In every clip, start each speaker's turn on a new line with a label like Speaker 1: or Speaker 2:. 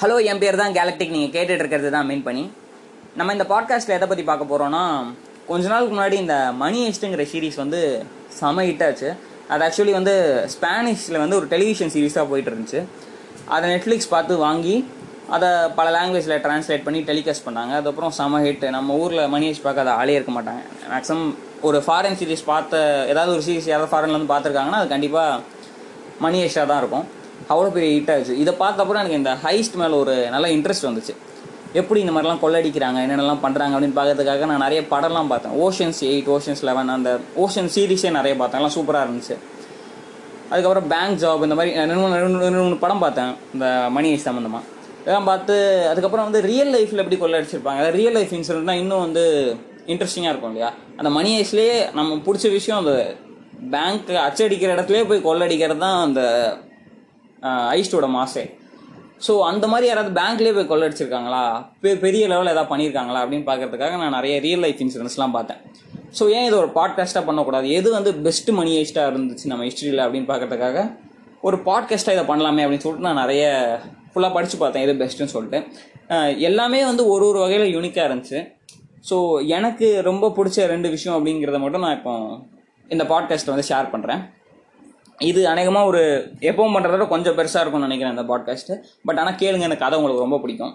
Speaker 1: hello என் பேர் தான் galactic நீங்கள் கேட்டுட்டு இருக்கிறது தான் மீன் பண்ணி நம்ம இந்த பாட்காஸ்ட்டில் எதை பற்றி பார்க்க போகிறோன்னா கொஞ்ச நாளுக்கு முன்னாடி இந்த மணி ஹெஸ்ட்டுங்கிற சீரிஸ் வந்து செம ஹிட் ஆச்சு அது ஆக்சுவலி வந்து ஸ்பானிஷில் வந்து ஒரு டெலிவிஷன் சீரிஸாக போயிட்டு இருந்துச்சு அதை நெட்ஃப்ளிக்ஸ் பார்த்து வாங்கி அதை பல லாங்குவேஜில் ட்ரான்ஸ்லேட் பண்ணி டெலிகாஸ்ட் பண்ணாங்க அதுக்கப்புறம் செம ஹிட் நம்ம ஊரில் மணி ஹெஸ்ட் பார்க்க அதை ஆளே இருக்க மாட்டாங்க மேக்ஸிமம் ஒரு ஃபாரின் சீரிஸ் பார்த்த ஏதாவது ஒரு சீரிஸ் யாராவது ஃபாரின்ல வந்து பார்த்துருக்காங்கன்னா அது கண்டிப்பாக மணி ஹெஸ்டாக தான் இருக்கும் அவ்வளோ பெரிய ஹிட் ஆச்சு இதை பார்த்த அப்புறம் எனக்கு இந்த ஹைஸ்ட் மேலே ஒரு நல்ல இன்ட்ரெஸ்ட் வந்துச்சு எப்படி இந்த மாதிரிலாம் கொள்ளடிக்கிறாங்க என்னென்னலாம் பண்ணுறாங்க அப்படின்னு பார்க்கறதுக்காக நான் நிறைய படம்லாம் பார்த்தேன் ஓஷன்ஸ் எயிட் ஓஷன்ஸ் லெவன் அந்த ஓஷன் சீரிஸே நிறைய பார்த்தேன் எல்லாம் சூப்பராக இருந்துச்சு அதுக்கப்புறம் பேங்க் ஜாப் இந்த மாதிரி ரெண்டு மூணு ரெண்டு மூணு- ரெண்டு மூணு படம் பார்த்தேன் இந்த மணி ஹெஸ்ட் சம்மந்தமாக இதெல்லாம் பார்த்து அதுக்கப்புறம் வந்து ரியல் லைஃப்பில் எப்படி கொள்ளடிச்சிருப்பாங்க ரியல் லைஃப் இன்சூரன்ஸ்னால் இன்னும் வந்து இன்ட்ரெஸ்டிங்காக இருக்கும் இல்லையா அந்த மணி ஹெஸ்ட்லேயே நம்ம பிடிச்ச விஷயம் அந்த பேங்க் அச்சடிக்கிற இடத்துலயே போய் கொள்ளடிக்கிறது தான் அந்த ஐஸ்டோட மாசே ஸோ அந்த மாதிரி யாராவது பேங்க்லேயே போய் கொள்ளடிச்சிருக்காங்களா பெ- பெரிய லெவலில் ஏதாவது பண்ணியிருக்காங்களா அப்படின்னு பார்க்கறதுக்காக நான் நிறைய ரியல் லைஃப் இன்சூரன்ஸ்லாம் பார்த்தேன் ஸோ ஏன் இது ஒரு பாட்காஸ்ட்டாக பண்ணக்கூடாது எது வந்து பெஸ்ட் மணி ஹெஸ்ட்டாக இருந்துச்சு நம்ம ஹிஸ்ட்ரியில் அப்படின்னு பார்க்கறதுக்காக ஒரு பாட்காஸ்ட்டாக இதை பண்ணலாமே அப்படின்னு சொல்லிட்டு நான் நிறைய ஃபுல்லாக படித்து பார்த்தேன் எது பெஸ்ட்டுன்னு சொல்லிட்டு அஹ் எல்லாமே வந்து ஒரு ஒரு வகையில் யூனிக்காக இருந்துச்சு ஸோ எனக்கு ரொம்ப பிடிச்ச ரெண்டு விஷயம் அப்படிங்கிறத மட்டும் நான் இப்போ இந்த பாட்காஸ்ட்டில் வந்து ஷேர் பண்ணுறேன் இது அநேகமாக ஒரு எப்பவும் பண்ணுறத விட கொஞ்சம் பெருசாக இருக்கும்னு நினைக்கிறேன் இந்த பாட்காஸ்ட்டு பட் ஆனால் கேளுங்க எனக்கு கதை உங்களுக்கு ரொம்ப பிடிக்கும்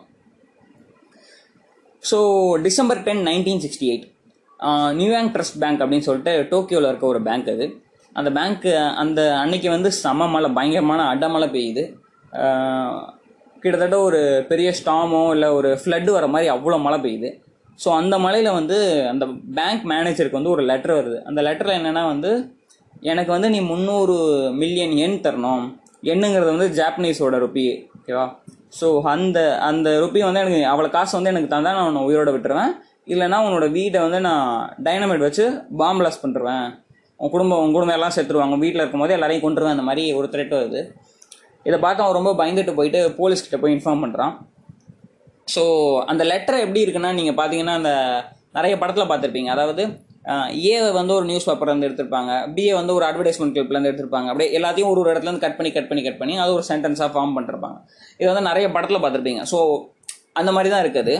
Speaker 1: so December ten nineteen sixty eight New York trust bank அப்படின்னு சொல்லிட்டு டோக்கியோவில் இருக்க ஒரு பேங்க் அது அந்த பேங்க்கு அந்த அன்னைக்கு வந்து செம மழை பயங்கரமான அடமழை பெய்யுது ஆஹ் கிட்டத்தட்ட ஒரு பெரிய ஸ்டாமோ இல்லை ஒரு ஃப்ளட்டு வர மாதிரி அவ்வளோ மழை பெய்யுது ஸோ அந்த மழையில் வந்து அந்த பேங்க் மேனேஜருக்கு வந்து ஒரு லெட்டர் வருது அந்த லெட்டரில் என்னென்னா வந்து எனக்கு வந்து நீ முந்நூறு மில்லியன் எண் தரணும் எண்ணுங்கிறது வந்து ஜாப்பனீஸோட ருப்பி ஓகேவா ஸோ அந்த அந்த ருப்பி வந்து எனக்கு அவ்வளோ காசு வந்து எனக்கு தந்தா நான் உன்னை உயிரோட விட்டுருவேன் இல்லைன்னா உன்னோட வீட்டை வந்து நான் டைனமைட் வச்சு பாம் பிளாஸ்ட் பண்ணிருவேன் உன் குடும்பம் உன் குடும்பம் எல்லாம் செத்துருவாங்க வீட்டில் இருக்கும்போது எல்லாரையும் கொண்டுருவேன் அந்த மாதிரி ஒரு த்ரெட் வருது இதை பார்த்து அவன் ரொம்ப பயந்துட்டு போயிட்டு போலீஸ்கிட்ட போய் இன்ஃபார்ம் பண்ணுறான் ஸோ அந்த லெட்டர் எப்படி இருக்குன்னா நீங்கள் பார்த்தீங்கன்னா அந்த நிறைய படத்தில் பார்த்துருப்பீங்க அதாவது ஏ வந்து ஒரு நியூஸ் பேப்பர்லேருந்து எடுத்திருப்பாங்க பிஏ வந்து ஒரு அட்வர்டைஸ்மெண்ட் கிளிப்லேருந்து எடுத்திருப்பாங்க அப்படியே எல்லாத்தையும் ஒரு ஒரு இடத்துலேருந்து கட் பண்ணி கட் பண்ணி கட் பண்ணி அது ஒரு சென்டென்ஸாக ஃபார்ம் பண்ணிருப்பாங்க இது வந்து நிறைய படத்தில் பார்த்துருப்பீங்க ஸோ அந்த மாதிரி தான் இருக்குது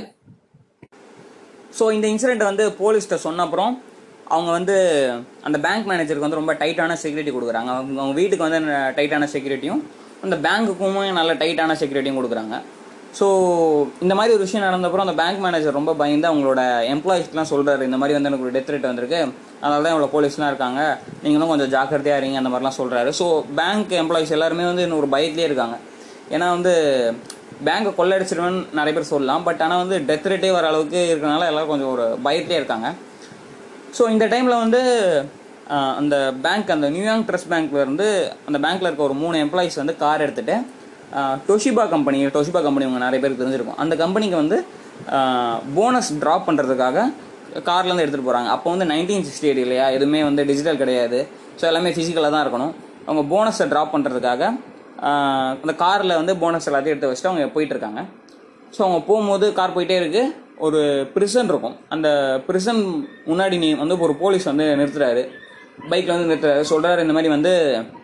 Speaker 1: ஸோ இந்த இன்சிடெண்ட் வந்து போலீஸ்கிட்ட சொன்ன அப்புறம் அவங்க வந்து அந்த பேங்க் மேனேஜருக்கு வந்து ரொம்ப டைட்டான செக்யூரிட்டி கொடுக்குறாங்க அவங்க அவங்க வீட்டுக்கு வந்து டைட்டான செக்யூரிட்டியும் அந்த பேங்க்குக்கும் நல்ல டைட்டான செக்யூரிட்டியும் கொடுக்குறாங்க ஸோ இந்த மாதிரி ஒரு விஷயம் நடந்தப்பறம் அந்த பேங்க் மேனேஜர் ரொம்ப பயந்து அவங்களோட எம்ப்ளாயிஸ்க்குலாம் சொல்கிறாரு இந்த மாதிரி வந்து எனக்கு ஒரு டெத் ரேட் வந்திருக்கு அதனால தான் இவ்வளோ போலீஸ்லாம் இருக்காங்க நீங்களும் கொஞ்சம் ஜாக்கிரதையாக இருங்க அந்த மாதிரிலாம் சொல்கிறாரு ஸோ பேங்க் எம்ப்ளாயிஸ் எல்லாருமே வந்து இன்னும் ஒரு பயத்திலே இருக்காங்க ஏன்னா வந்து பேங்கை கொள்ளடிச்சிருவேன்னு நிறைய பேர் சொல்லலாம் பட் ஆனால் வந்து டெத் ரேட்டே வர அளவுக்கு இருக்கனால எல்லாரும் கொஞ்சம் ஒரு பயத்திலே இருக்காங்க ஸோ இந்த டைமில் வந்து ஆஹ், அந்த பேங்க் அந்த நியூயார்க் ட்ரஸ்ட் பேங்க்ல இருந்து அந்த பேங்க்ல இருக்க ஒரு மூணு எம்ப்ளாயிஸ் வந்து கார் எடுத்துட்டு டொஷிபா கம்பெனி டொஷிபா கம்பெனி உங்க நிறைய பேருக்கு தெரிஞ்சிருக்கும் அந்த கம்பெனிக்கு வந்து போனஸ் ட்ராப் பண்ணுறதுக்காக கார்லேருந்து எடுத்துகிட்டு போகிறாங்க அப்போ வந்து நைன்டீன் சிக்ஸ்டி எயிட் இல்லையா எதுவுமே வந்து டிஜிட்டல் கிடையாது ஸோ எல்லாமே ஃபிசிக்கலாக தான் இருக்கணும் அவங்க போனஸை ட்ராப் பண்ணுறதுக்காக அந்த காரில் வந்து போனஸ் எல்லாத்தையும் எடுத்து வச்சுட்டு அவங்க போயிட்டு இருக்காங்க ஸோ அவங்க போகும்போது கார் போயிட்டே இருக்கு ஒரு பிரிசன் இருக்கும் அந்த பிரிசன் முன்னாடி நீ வந்து ஒரு போலீஸ் வந்து நிறுத்துறாரு பைக்கில் வந்து நிறுத்துறாரு சொல்கிறாரு இந்த மாதிரி வந்து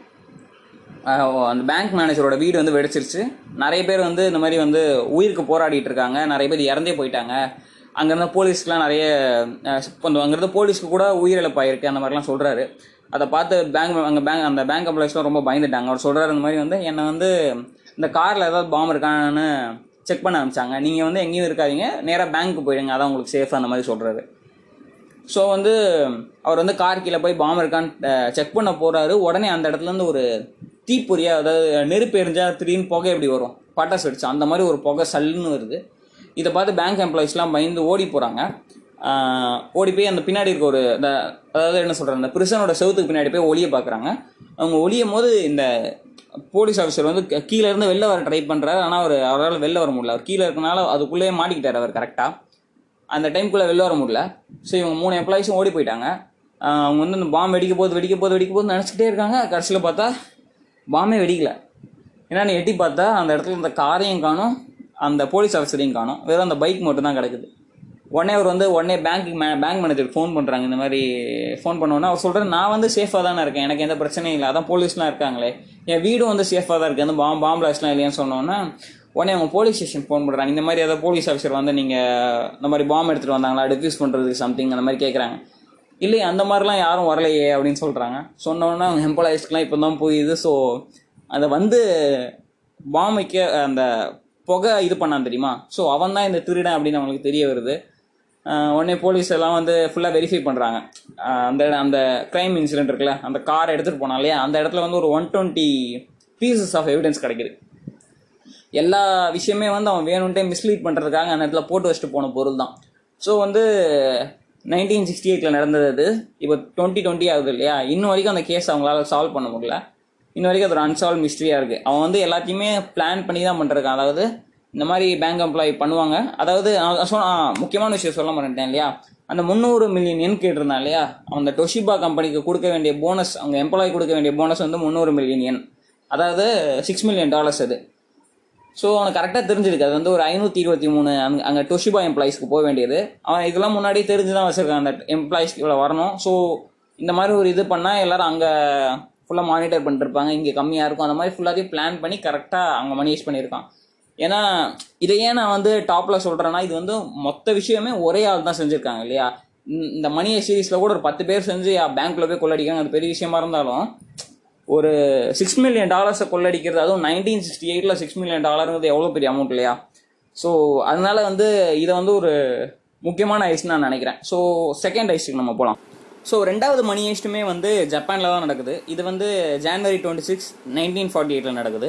Speaker 1: ஆஹ், அந்த பேங்க் மேனேஜரோட வீடு வந்து வெடிச்சிருச்சு நிறைய பேர் வந்து இந்த மாதிரி வந்து உயிருக்கு போராடிட்டு இருக்காங்க நிறைய பேர் இறந்தே போயிட்டாங்க அங்கேருந்த போலீஸ்க்குலாம் நிறைய ஆஹ், கொஞ்சம் அங்கேருந்து போலீஸ்க்கு கூட உயிரிழப்பாயிருக்கு அந்த மாதிரிலாம் சொல்கிறாரு அதை பார்த்து பேங்க் அங்கே பேங்க் அந்த பேங்க் எம்ப்ளாயிஸ்லாம் ரொம்ப பயந்துட்டாங்க அவர் சொல்கிறாரு இந்த மாதிரி வந்து என்னை வந்து இந்த காரில் ஏதாவது பாம்பு இருக்கான்னு செக் பண்ண ஆரம்பிச்சாங்க நீங்கள் வந்து எங்கேயும் இருக்காதீங்க நேராக பேங்க்கு போயிடுங்க அதான் உங்களுக்கு சேஃப் அந்த மாதிரி சொல்கிறாரு ஸோ வந்து அவர் வந்து கார் கீழே போய் பாம்பு இருக்கான்னு செக் பண்ண போறாரு உடனே அந்த இடத்துல இருந்து ஒரு தீப்பொறியா அதாவது நெருப்பு எரிஞ்சா திடீர்னு புகை எப்படி வரும் பட்டாசு வெடிச்சு அந்த மாதிரி ஒரு புகை சல்லுன்னு வருது இதை பார்த்து பேங்க் எம்ப்ளாயிஸ்லாம் பயந்து ஓடி போகிறாங்க ஓடி போய் அந்த பின்னாடி இருக்க ஒரு இந்த அதாவது என்ன சொல்கிறாங்க அந்த பிரிசனோட செவுத்துக்கு பின்னாடி போய் ஒளிய பார்க்குறாங்க அவங்க ஒளியும் போது இந்த போலீஸ் ஆஃபீஸர் வந்து க- கீழ இருந்து வெளில வர ட்ரை பண்ணுறாரு ஆனால் அவர் அவரால் வெளில வர முடியல அவர் கீழே இருக்கனால அதுக்குள்ளேயே மாட்டிக்கிட்டார் அவர் கரெக்டாக அந்த டைம்குள்ளே வெளில வர முடியல ஸோ இவங்க மூணு எம்ப்ளாயிஸும் ஓடி போயிட்டாங்க ஆஹ் அவங்க வந்து இந்த பாம்பு வெடிக்க போகுது வெடிக்க போகுது வெடிக்க போகுது நினச்சிக்கிட்டே இருக்காங்க கடைசியில் பார்த்தா பாம்பே வெடிக்கல என்னன்னு எட்டி பார்த்தா அந்த இடத்துல இந்த காரையும் காணும் அந்த போலீஸ் ஆஃபீஸரையும் காணும் வெறும் அந்த பைக் மட்டும் தான் கிடக்குது உடனே அவர் வந்து உடனே பேங்க்கு மே பேங்க் மேனேஜருக்கு ஃபோன் பண்ணுறாங்க இந்த மாதிரி ஃபோன் பண்ணோன்னே அவர் சொல்கிறார் நான் வந்து சேஃபாக தானே இருக்கேன் எனக்கு எந்த பிரச்சனையும் இல்லை அதான் போலீஸ்லாம் இருக்காங்களே என் வீடும் வந்து சேஃபாக தான் இருக்குது அந்த பாம் பாம் பிளாஸ்ட்லாம் இல்லையான்னு சொன்னோன்னே உடனே அவங்க போலீஸ் ஸ்டேஷன் ஃபோன் பண்ணுறாங்க இந்த மாதிரி ஏதாவது போலீஸ் ஆஃபீஸர் வந்து நீங்கள் இந்த மாதிரி பாம்பு எடுத்துகிட்டு வந்தாங்களா டிஃப்யூஸ் பண்ணுறதுக்கு சம்திங் அந்த மாதிரி கேட்குறாங்க இல்லையே அந்த மாதிரிலாம் யாரும் வரலையே அப்படின்னு சொல்கிறாங்க சொன்னோன்னே அவங்க எம்ப்ளாயிஸ்க்குலாம் இப்போ தான் புரியுது ஸோ அதை வந்து பாம் வைக்க அந்த புகை இது பண்ணான் தெரியுமா ஸோ அவன் தான் இந்த திருடன் அப்படின்னு அவங்களுக்கு தெரிய வருது ஆஹ் உடனே போலீஸ் எல்லாம் வந்து ஃபுல்லாக வெரிஃபை பண்ணுறாங்க அந்த அந்த க்ரைம் இன்சிடென்ட் இருக்குல்ல அந்த கார் எடுத்துகிட்டு போனா இல்லையா அந்த இடத்துல வந்து ஒரு one twenty pieces of evidence கிடைக்குது எல்லா விஷயமே வந்து அவன் வேணும்ட்டே மிஸ்லீட் பண்ணுறதுக்காக அந்த இடத்துல போட்டு வச்சுட்டு போன பொருள் தான் ஸோ வந்து நைன்டீன் சிக்ஸ்டி எயிட்டில் நடந்தது அது இப்போ டுவெண்ட்டி டுவெண்ட்டி ஆகுது இல்லையா இன்னும் வரைக்கும் அந்த கேஸ் அவங்களால சால்வ் பண்ண முடியல இன்ன வரைக்கும் அது ஒரு அன்சால்வ் மிஸ்ட்ரியாக இருக்குது அவன் வந்து எல்லாத்தையுமே பிளான் பண்ணி தான் பண்ணிருக்கான் அதாவது இந்த மாதிரி பேங்க் எம்ப்ளாயி பண்ணுவாங்க அதாவது நான் சொன்ன ஆ, முக்கியமான விஷயம் சொல்ல மாட்டேன் இல்லையா அந்த முந்நூறு மில்லியன் என் கேட்டிருந்தான் இல்லையா அந்த டொஷிபா கம்பெனிக்கு கொடுக்க வேண்டிய போனஸ் அவங்க எம்ப்ளாயி கொடுக்க வேண்டிய போனஸ் வந்து முந்நூறு மில்லியன் என் அதாவது சிக்ஸ் மில்லியன் டாலர்ஸ் அது ஸோ அவனுக்கு கரெக்டாக தெரிஞ்சிருக்கு அது வந்து ஒரு ஐநூற்றி இருபத்தி மூணு அங்கே அங்கே டொஷிபா எம்ப்ளாயிஸ்க்கு போக வேண்டியது அவன் இதெல்லாம் முன்னாடியே தெரிஞ்சு தான் வச்சிருக்கான் அந்த எம்ப்ளாயிஸ்க்கு இவ்வளோ வரணும் ஸோ இந்த மாதிரி ஒரு இது பண்ணால் எல்லாரும் அங்கே ஃபுல்லாக மானிட்டர் பண்ணிட்டு இருப்பாங்க இங்கே கம்மியாக இருக்கும் அந்த மாதிரி ஃபுல்லாத்தையும் பிளான் பண்ணி கரெக்டாக அங்கே மணி யூஸ் பண்ணியிருக்கான் ஏன்னா இதை ஏன் நான் வந்து டாப்பில் சொல்கிறேன்னா இது வந்து மொத்த விஷயமே ஒரே ஆள் தான் செஞ்சுருக்காங்க இல்லையா இந்த- இந்த மணி சீரீஸில் கூட ஒரு பத்து பேர் செஞ்சு பேங்க்கில் போய் கொள்ளடிக்காங்க அது பெரிய விஷயமா இருந்தாலும் ஒரு சிக்ஸ் மில்லியன் டாலர்ஸை கொள்ளடிக்கிறது அதுவும் நைன்டீன் சிக்ஸ்டி எயிட்டில் சிக்ஸ் மில்லியன் டாலருங்கிறது எவ்வளோ பெரிய அமௌண்ட் இல்லையா ஸோ அதனால வந்து இதை வந்து ஒரு முக்கியமான ஐஸ்னு நான் நினைக்கிறேன் ஸோ செகண்ட் ஐஸ்க்கு நம்ம போகலாம் ஸோ ரெண்டாவது மணி ஐஸ்ட்டுமே வந்து ஜப்பானில் தான் நடக்குது இது வந்து January twenty six nineteen forty எயிட்டில் நடக்குது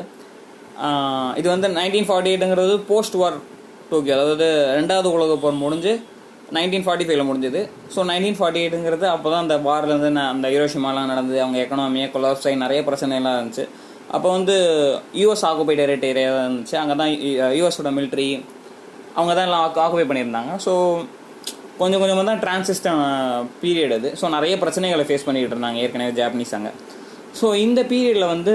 Speaker 1: ஆஹ் இது வந்து நைன்டீன் ஃபார்ட்டி எயிட்டுங்கிறது போஸ்ட் வார் டோக்கியோ அதாவது ரெண்டாவது உலக போர் முடிஞ்சு நைன்டீன் ஃபார்ட்டி ஃபைவ்ல முடிஞ்சது ஸோ நைன்டீன் ஃபார்ட்டி எயிட்டுங்கிறது அப்போ தான் அந்த வார்லேருந்து அந்த ஹிரோஷிமாலாம் நடந்தது அவங்க எக்கனாமியை கொலாப்ஸ் ஆகி நிறைய பிரச்சனைலாம் இருந்துச்சு அப்போ வந்து யூஎஸ் ஆக்குபை டெரிட்டரியா இருந்துச்சு அங்கே தான் யூஎஸோட மிலிட்ரி அவங்க தான் எல்லாம் ஆக்குபை பண்ணியிருந்தாங்க ஸோ கொஞ்சம் கொஞ்சமாக தான் டிரான்சிஸ்டன் பீரியட் அது ஸோ நிறைய பிரச்சனைகளை ஃபேஸ் பண்ணிக்கிட்டு இருந்தாங்க ஏற்கனவே ஜாப்பனீஸ் அங்கே ஸோ இந்த பீரியடில் வந்து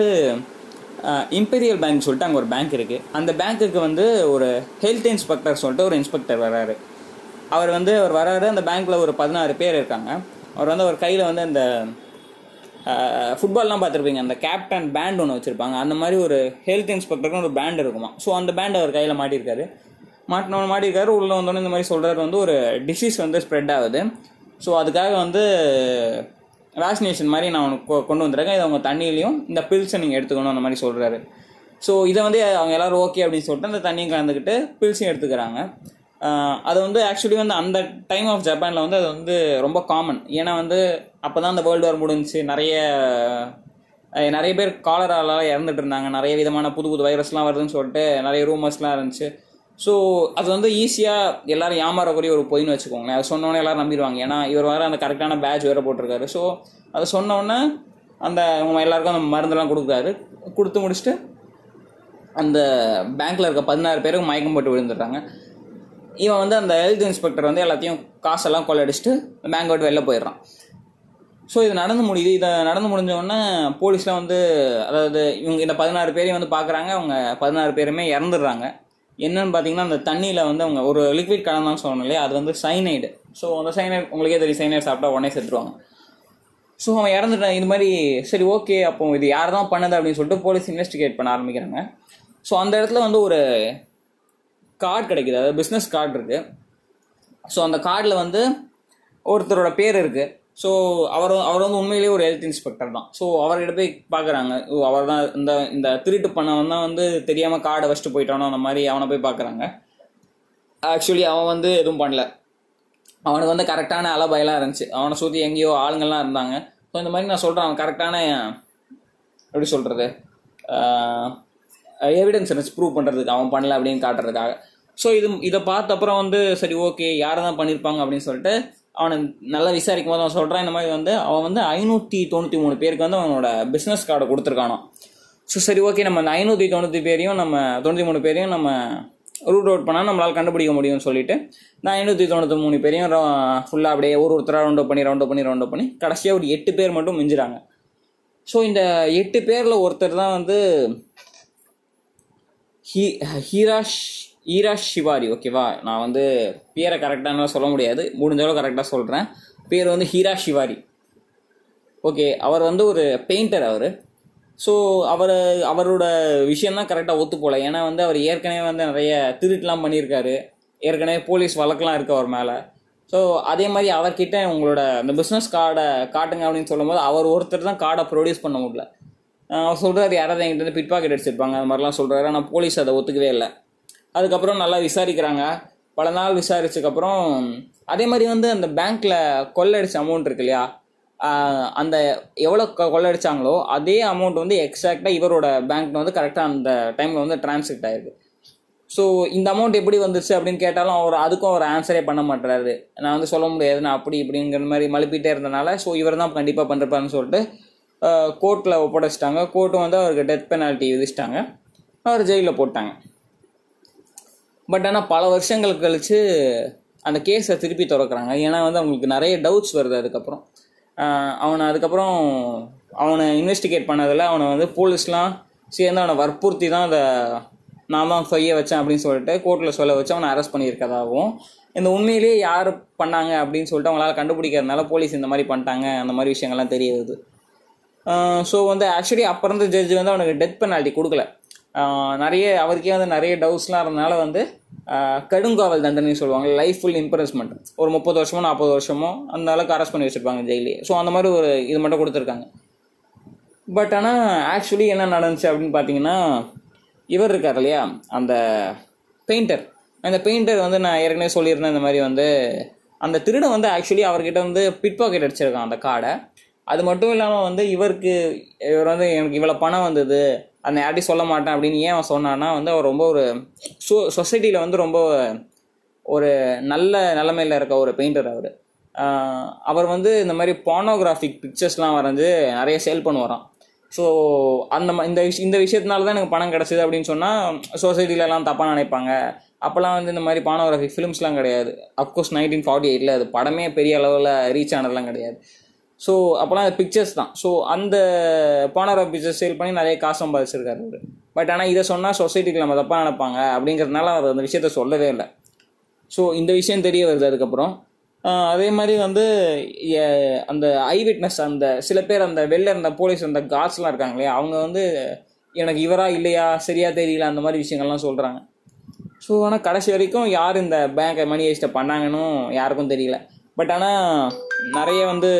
Speaker 1: இம்பீரியல் பேங்க் சொல்லிட்டு அங்கே ஒரு பேங்க் இருக்குது அந்த பேங்க்குக்கு வந்து ஒரு ஹெல்த் இன்ஸ்பெக்டர் சொல்லிட்டு ஒரு இன்ஸ்பெக்டர் வராரு அவர் வந்து அவர் வராரு அந்த பேங்க்கில் ஒரு பதினாறு பேர் இருக்காங்க அவர் வந்து அவர் கையில் வந்து அந்த ஃபுட்பால்லாம் பார்த்துருப்பீங்க அந்த கேப்டன் பேண்ட் ஒன்று வச்சுருப்பாங்க அந்த மாதிரி ஒரு ஹெல்த் இன்ஸ்பெக்டருக்குன்னு ஒரு பேண்ட் இருக்குமா ஸோ அந்த பேண்ட் அவர் கையில் மாட்டியிருக்காரு மாட்டினவன் மாட்டியிருக்காரு உள்ளே வந்தோடனே இந்த மாதிரி சொல்கிறாரு வந்து ஒரு டிசீஸ் வந்து ஸ்ப்ரெட் ஆகுது ஸோ அதுக்காக வந்து வேக்சினேஷன் மாதிரி நான் உனக்கு கொ- கொண்டு வந்திருக்கேன் இதை அவங்க தண்ணியிலையும் இந்த பில்ஸை நீங்கள் எடுத்துக்கணும் அந்த மாதிரி சொல்கிறாரு ஸோ இதை வந்து அவங்க எல்லாரும் ஓகே அப்படின்னு சொல்லிட்டு அந்த தண்ணியும் கலந்துக்கிட்டு பில்ஸையும் எடுத்துக்கிறாங்க ஆஹ் அது வந்து ஆக்சுவலி வந்து அந்த டைம் ஆஃப் ஜப்பானில் வந்து அது வந்து ரொம்ப காமன் ஏன்னா வந்து அப்போ தான் அந்த வேர்ல்டு வார் முடிஞ்சுச்சு நிறைய அஹ் நிறைய பேர் காலரால இறந்துட்டு இருந்தாங்க நிறைய விதமான புது புது வைரஸ்லாம் வருதுன்னு சொல்லிட்டு நிறைய ரூமர்ஸ்லாம் இருந்துச்சு ஸோ அது வந்து ஈஸியாக எல்லாரும் ஏமாறக்கூடிய ஒரு பொய்ன்னு வச்சுக்கோங்களேன் அது சொன்னோன்னே எல்லாரும் நம்பிடுவாங்க ஏன்னா இவர் வேறு அந்த கரெக்டான பேட்ச் வேறு போட்டிருக்காரு ஸோ அதை சொன்னோன்னே அந்த அவங்க எல்லாருக்கும் அந்த மருந்தெல்லாம் கொடுக்குறாரு கொடுத்து முடிச்சுட்டு அந்த பேங்க்ல இருக்க பதினாறு பேருக்கு மயக்கம் போட்டு விழுந்துடுறாங்க இவன் வந்து அந்த ஹெல்த் இன்ஸ்பெக்டர் வந்து எல்லாத்தையும் காசெல்லாம் கொள்ளடிச்சிட்டு பேங்க் விட்டு வெளில போயிடுறான் ஸோ இது நடந்து முடியுது இதை நடந்து முடிஞ்ச உடனே போலீஸ்லாம் வந்து அதாவது இவங்க இந்த பதினாறு பேரையும் வந்து பார்க்குறாங்க அவங்க பதினாறு பேருமே இறந்துடுறாங்க என்னன்னு பார்த்தீங்கன்னா அந்த தண்ணியில் வந்து அவங்க ஒரு லிக்விட் கலந்தான்னு சொல்லணும் இல்லையா அது வந்து சைனைடு ஸோ அந்த சைனைடு உங்களுக்கே தெரியும் சைனைடு சாப்பிட்டா உடனே செத்துருவாங்க ஸோ அவன் இறந்துட்டான் இது மாதிரி சரி ஓகே அப்போ இது யார் தான் பண்ணது அப்படின்னு சொல்லிட்டு போலீஸ் இன்வெஸ்டிகேட் பண்ண ஆரம்பிக்கிறாங்க ஸோ அந்த இடத்துல வந்து ஒரு கார்டு கிடைக்குது அதாவது பிஸ்னஸ் கார்டு இருக்கு ஸோ அந்த கார்டில் வந்து ஒருத்தரோட பேர் இருக்கு ஸோ அவர் அவர் வந்து உண்மையிலேயே ஒரு ஹெல்த் இன்ஸ்பெக்டர் தான் ஸோ அவர்கிட்ட போய் பார்க்குறாங்க ஓ அவர் தான் இந்த இந்த திருட்டு பண்ணவன் தான் வந்து தெரியாமல் கார்டை வச்சுட்டு போயிட்டானோ அந்த மாதிரி அவனை போய் பார்க்குறாங்க ஆக்சுவலி அவன் வந்து எதுவும் பண்ணல அவனுக்கு வந்து கரெக்டான அலபயெல்லாம் இருந்துச்சு அவனை சுற்றி எங்கேயோ ஆளுங்கள்லாம் இருந்தாங்க ஸோ இந்த மாதிரி நான் சொல்கிறேன் அவன் கரெக்டான எப்படி சொல்கிறது எவிடன்ஸ் இருந்துச்சு ப்ரூவ் பண்ணுறதுக்கு அவன் பண்ணல அப்படின்னு காட்டுறதுக்காக ஸோ இது இதை பார்த்த அப்புறம் வந்து சரி ஓகே யாரை தான் பண்ணியிருப்பாங்க அப்படின்னு சொல்லிட்டு அவனை நல்லா விசாரிக்கும் போது அவன் சொல்கிறான் இந்த மாதிரி வந்து அவன் வந்து ஐநூற்றி தொண்ணூற்றி மூணு பேருக்கு வந்து அவனோட பிஸ்னஸ் கார்டை கொடுத்துருக்கானோ ஸோ சரி ஓகே நம்ம அந்த ஐநூற்றி தொண்ணூற்றி பேரையும் நம்ம தொண்ணூற்றி மூணு பேரையும் நம்ம ரூட் அவுட் பண்ணால் நம்மளால் கண்டுபிடிக்க முடியும்னு சொல்லிட்டு நான் ஐநூற்றி தொண்ணூற்றி மூணு பேரையும் ஃபுல்லாக அப்படியே ஒரு ஒருத்தராக ரவுண்ட் பண்ணி ரவுண்ட் பண்ணி ரவுண்ட் பண்ணி கடைசியாக ஒரு எட்டு பேர் மட்டும் மிஞ்சுறாங்க ஸோ இந்த எட்டு பேரில் ஒருத்தர் தான் வந்து ஹீ ஹீராஷ் ஈராஷ் சிவாரி ஓகேவா நான் வந்து பேரை கரெக்டாக சொல்ல முடியாது முடிஞ்ச அளவு கரெக்டாக சொல்கிறேன் பேர் வந்து ஹீரா சிவாரி ஓகே அவர் வந்து ஒரு பெயிண்டர் அவர் ஸோ அவர் அவரோட விஷயம் தான் கரெக்டாக ஒத்து போகல ஏன்னா வந்து அவர் ஏற்கனவே வந்து நிறைய திருட்டுலாம் பண்ணியிருக்காரு ஏற்கனவே போலீஸ் வழக்கெலாம் இருக்கு அவர் மேலே ஸோ அதே மாதிரி அவர்கிட்ட உங்களோட அந்த பிஸ்னஸ் கார்டை காட்டுங்க அப்படின்னு சொல்லும்போது அவர் ஒருத்தர் தான் கார்டை ப்ரொடியூஸ் பண்ண முடியல ஆஹ் அவர் சொல்கிறார் யாராவது என்கிட்ட இருந்து பிட் பாக்கெட் அடிச்சிருப்பாங்க அது மாதிரிலாம் சொல்கிறாரு ஆனால் போலீஸ் அதை ஒத்துக்கவே இல்லை அதுக்கப்புறம் நல்லா விசாரிக்கிறாங்க பல நாள் விசாரிச்சதுக்கப்புறம் அதே மாதிரி வந்து அந்த பேங்க்கில் கொள்ளடிச்ச அமௌண்ட் இருக்கு இல்லையா ஆஹ் அந்த எவ்வளோ கொள்ளடிச்சாங்களோ அதே அமௌண்ட் வந்து எக்ஸாக்டாக இவரோட பேங்க்ல வந்து கரெக்டாக அந்த டைமில் வந்து டிரான்ஸ்ஃபெக்ட் ஆயிருக்கு ஸோ இந்த அமௌண்ட் எப்படி வந்துச்சு அப்படின்னு கேட்டாலும் அவர் அதுக்கும் அவர் ஆன்சரே பண்ண மாட்டாரு நான் வந்து சொல்ல முடியாது நான் அப்படி இப்படிங்கிற மாதிரி மழுப்பிட்டே இருந்தனால ஸோ இவர் தான் கண்டிப்பாக பண்ணிருப்பாருன்னு சொல்லிட்டு கோர்ட்டில் ஒப்படைச்சிட்டாங்க கோர்ட்டும் வந்து அவருக்கு டெத் பெனால்ட்டி விதிச்சிட்டாங்க அவர் ஜெயிலில் போட்டாங்க பட் ஆனால் பல வருஷங்கள் கழிச்சு அந்த கேஸை திருப்பி திறக்கிறாங்க ஏன்னா வந்து அவங்களுக்கு நிறைய டவுட்ஸ் வருது அதுக்கப்புறம் ஆஹ் அவனை அதுக்கப்புறம் அவனை இன்வெஸ்டிகேட் பண்ணதில் அவனை வந்து போலீஸ்லாம் சேர்ந்து அவனை வற்புறுத்தி தான் அதை நான் தான் செய்ய வச்சேன் அப்படின்னு சொல்லிட்டு கோர்ட்டில் சொல்ல வச்சு அவனை அரெஸ்ட் பண்ணியிருக்கதாகவும் இந்த உண்மையிலேயே யார் பண்ணாங்க அப்படின்னு சொல்லிட்டு அவங்களால கண்டுபிடிக்கிறதுனால போலீஸ் இந்த மாதிரி பண்ணிட்டாங்க அந்த மாதிரி விஷயங்கள்லாம் தெரிய வருது ஸோ வந்து ஆக்சுவலி அப்போ இருந்த ஜட்ஜ் வந்து அவனுக்கு டெத் பெனால்ட்டி கொடுக்கல ஆஹ் நிறைய அவருக்கே வந்து நிறைய டவுட்ஸ்லாம் இருந்தனால வந்து ஆஹ் கடுங்காவல் தண்டனை சொல்லுவாங்க லைஃப் ஃபுல் இம்ப்ரெஸ்மெண்ட் ஒரு முப்பது வருஷமோ நாற்பது வருஷமோ அந்த அளவுக்கு அரெஸ்ட் பண்ணி வச்சிருப்பாங்க ஜெயிலே ஸோ அந்த மாதிரி ஒரு இது மட்டும் கொடுத்துருக்காங்க பட் ஆனால் ஆக்சுவலி என்ன நடந்துச்சு அப்படின்னு பார்த்தீங்கன்னா இவர் இருக்கார் இல்லையா அந்த பெயிண்டர் அந்த பெயிண்டர் வந்து நான் ஏற்கனவே சொல்லியிருந்தேன் இந்த மாதிரி வந்து அந்த திருடன் வந்து ஆக்சுவலி அவர்கிட்ட வந்து பிட் பாக்கெட் அடிச்சிருக்கான் அந்த கார்டை அது மட்டும் இல்லாமல் வந்து இவருக்கு இவர் வந்து எனக்கு இவ்வளோ பணம் வந்தது அந்த யார்ட்டையும் சொல்ல மாட்டேன் அப்படின்னு ஏன் அவன் சொன்னான்னா வந்து அவர் ரொம்ப ஒரு சொ சொசைட்டியில் வந்து ரொம்ப ஒரு நல்ல நிலமையில இருக்க ஒரு பெயிண்டர் அவர் அவர் வந்து இந்த மாதிரி பானோகிராஃபிக் பிக்சர்ஸ்லாம் வரைஞ்சு நிறைய சேல் பண்ணுவாராம் ஸோ அந்த ம- இந்த விஷ் இந்த விஷயத்தினால தான் எனக்கு பணம் கிடச்சிது அப்படின்னு சொன்னால் சொசைட்டிலலாம் தப்பாக நினைப்பாங்க அப்போல்லாம் வந்து இந்த மாதிரி பானோகிராஃபிக் ஃபிலிம்ஸ்லாம் கிடையாது அஃப்கோர்ஸ் நைன்டீன் ஃபார்ட்டி எயிட்டில் அது படமே பெரிய அளவில் ரீச் ஆனதெல்லாம் கிடையாது ஸோ அப்போல்லாம் அது பிக்சர்ஸ் தான் ஸோ அந்த பானோகிராஃபி பிக்சர்ஸ் சேல் பண்ணி நிறைய காசு சம்பாதிச்சிருக்காரு அவர் பட் ஆனால் இதை சொன்னால் சொசைட்டிக்கு நம்ம தப்பாக நினைப்பாங்க அப்படிங்கிறதுனால அவர் அந்த விஷயத்த சொல்லவே இல்லை ஸோ இந்த விஷயம் தெரிய வருது அதுக்கப்புறம் ஆஹ் அதே மாதிரி வந்து எ- அந்த ஐ விட்னஸ் அந்த சில பேர் அந்த வெளில இருந்த போலீஸ் அந்த கார்ட்ஸ்லாம் இருக்காங்க இல்லையா அவங்க வந்து எனக்கு இவரா இல்லையா சரியா தெரியல அந்த மாதிரி விஷயங்கள்லாம் சொல்கிறாங்க ஸோ ஆனால் கடைசி வரைக்கும் யார் இந்த பேங்கை மணி வேஸ்ட்டை பண்ணாங்கன்னு யாருக்கும் தெரியல பட் ஆனால் நிறைய வந்து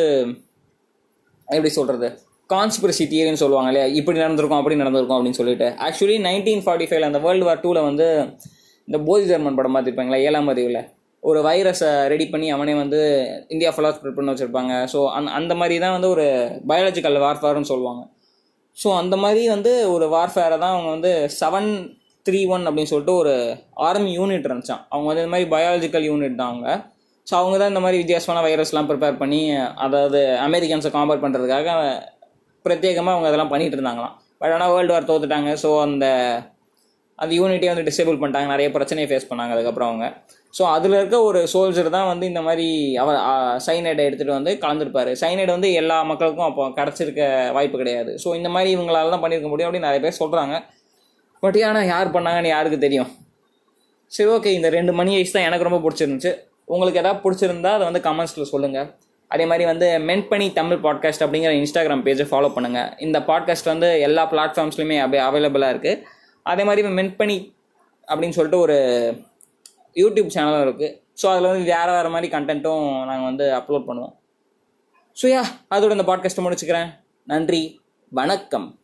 Speaker 1: எப்படி சொல்கிறது கான்ஸ்பிரசி தியரின்னு சொல்லுவாங்க இல்லையா இப்படி நடந்திருக்கும் அப்படி நடந்திருக்கும் அப்படின்னு சொல்லிட்டு ஆக்சுவலி நைன்டீன் ஃபார்ட்டி ஃபைவ்ல அந்த வேர்ல்டு வார் டூவில் வந்து இந்த போதி தர்மன் படம் பார்த்துருப்பாங்களா ஏழாம் அறிவில் ஒரு வைரஸை ரெடி பண்ணி அவனே வந்து இந்தியா ஃபுல்லாக ஸ்ப்ரெட் பண்ணி வச்சுருப்பாங்க ஸோ அந்த அந்த மாதிரி தான் வந்து ஒரு பயாலஜிக்கல் வார்ஃபேர்னு சொல்லுவாங்க ஸோ அந்த மாதிரி வந்து ஒரு வார்ஃபேரை தான் அவங்க வந்து செவன் த்ரீ ஒன் அப்படின்னு சொல்லிட்டு ஒரு ஆர்மி யூனிட் இருந்துச்சான் அவங்க வந்து இந்த மாதிரி பயாலஜிக்கல் யூனிட் தான் அவங்க ஸோ அவங்க தான் இந்த மாதிரி வித்தியாசமான வைரஸ்லாம் ப்ரிப்பேர் பண்ணி அதாவது அமெரிக்கன்ஸை காம்பேர் பண்ணுறதுக்காக பிரத்யேகமாக அவங்க அதெல்லாம் பண்ணிட்டு இருந்தாங்களாம் பட் ஆனால் வேர்ல்டு வார் தோத்துட்டாங்க ஸோ அந்த அந்த யூனிட்டே வந்து டிசேபிள் பண்ணிட்டாங்க நிறைய பிரச்சனையை ஃபேஸ் பண்ணாங்க அதுக்கப்புறம் அவங்க ஸோ அதில் இருக்க ஒரு சோல்ஜர் தான் வந்து இந்த மாதிரி அவர் சைனைடை எடுத்துகிட்டு வந்து கலந்துருப்பாரு சைனைடு வந்து எல்லா மக்களுக்கும் அப்போ கிடச்சிருக்க வாய்ப்பு கிடையாது ஸோ இந்த மாதிரி இவங்களால தான் பண்ணியிருக்க முடியும் அப்படின்னு நிறைய பேர் சொல்கிறாங்க பட் ஆனால் யார் பண்ணாங்கன்னு யாருக்கு தெரியும் சரி ஓகே இந்த ரெண்டு மணி ஐஸ் தான் எனக்கு ரொம்ப பிடிச்சிருந்துச்சு உங்களுக்கு எதாவது பிடிச்சிருந்தா அதை வந்து கமெண்ட்ஸில் சொல்லுங்கள் அதே மாதிரி வந்து மென்பணி தமிழ் பாட்காஸ்ட் அப்படிங்கிற இன்ஸ்டாகிராம் பேஜை ஃபாலோ பண்ணுங்கள் இந்த பாட்காஸ்ட் வந்து எல்லா பிளாட்ஃபார்ம்ஸ்லையுமே அவை அவைலபிளாக இருக்குது அதே மாதிரி மென்பணி அப்படின்னு சொல்லிட்டு ஒரு யூடியூப் சேனலும் இருக்குது ஸோ அதில் வந்து வேறு வேறு மாதிரி கண்டென்ட்டும் நாங்கள் வந்து அப்லோட் பண்ணுவோம் ஸோ யா அதோட இந்த பாட்காஸ்ட்டை முடிச்சுக்கிறேன் நன்றி வணக்கம்